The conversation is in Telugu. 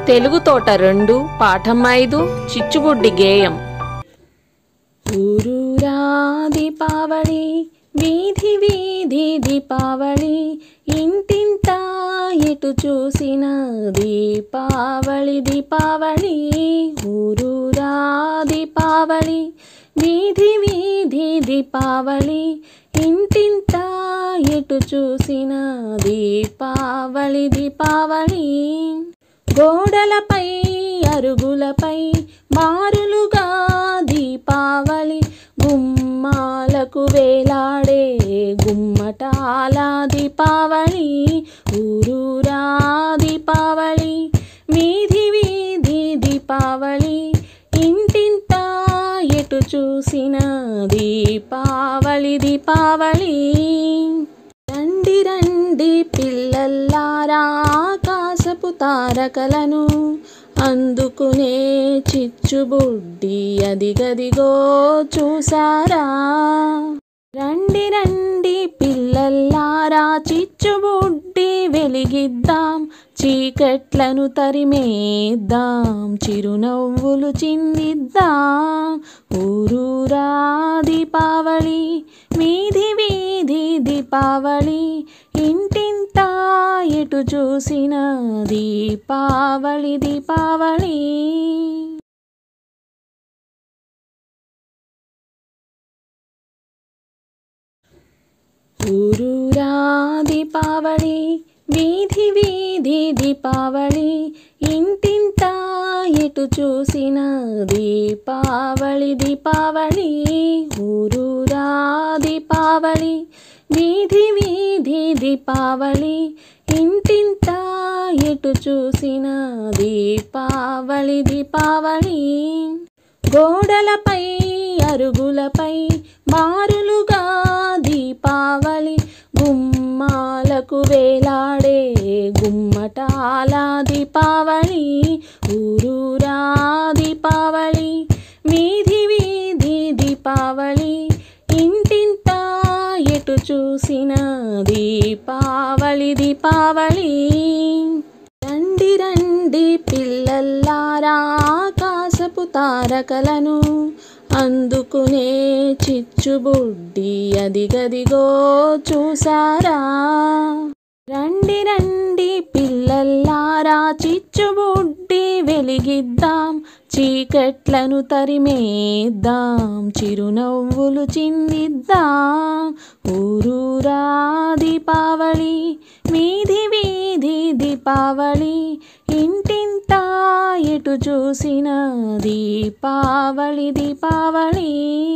తెలుగు తోట రెండు పాఠం ఐదు చిచ్చుబుడ్డి గేయం ఊరూరా దీపావళి వీధి వీధి దీపావళి ఇంటింటా ఎటు చూసిన దీపావళి దీపావళి ఊరూరా దీపావళి వీధి వీధి దీపావళి ఇంటింటా ఎటు చూసిన దీపావళి దీపావళి గోడలపై అరుగులపై మారులుగా దీపావళి గుమ్మాలకు వేలాడే గుమ్మటాల దీపావళి ఊరూరా దీపావళి వీధి వీధి దీపావళి ఇంటింటా ఎటు చూసిన దీపావళి దీపావళి రండి రండి పిల్లల్లారా ఆకాశపు తారకలను అందుకునే చిచ్చుబుడ్డి అదిగదిగో చూసారా రండి రండి పిల్లల్లారా చిచ్చుబుడ్డి వెలిగిద్దాం చీకట్లను తరిమేద్దాం చిరునవ్వులు చిందిద్దాం ఊరూరా దీపావళి వీధి వీధి దీపావళి ఇంటింటా ఎటు చూసిన దీపావళి దీపావళి ఊరూరా దీపావళి వీధి వీధి దీపావళి ఇంటింటా ఎటు చూసిన దీపావళి దీపావళి ఊరూరా దీపావళి వీధి వీధి దీపావళి ఇంటింటా ఎటు చూసిన దీపావళి దీపావళి గోడలపై అరుగులపై మారులుగా దీపావళి గుమ్మాలకు వేలాడే గుమ్మటాల దీపావళి ఊరూరా దీపావళి వీధి వీధి దీపావళి ఇంటింటా ఎటు చూసిన దీపావళి దీపావళి రండి రండి పిల్లల్లారా ఆకాశపు తారకలను అందుకునే చిచ్చుబుడ్డి అదిగదిగో చూసారా రండి రండి పిల్లల్లారా చిచ్చుబుడ్డి వెలిగిద్దాం చీకట్లను తరిమేద్దాం చిరునవ్వులు చిందిద్దాం ఊరూరా దీపావళి వీధి వీధి దీపావళి ఇంటింటా ఎటు చూసిన దీపావళి దీపావళి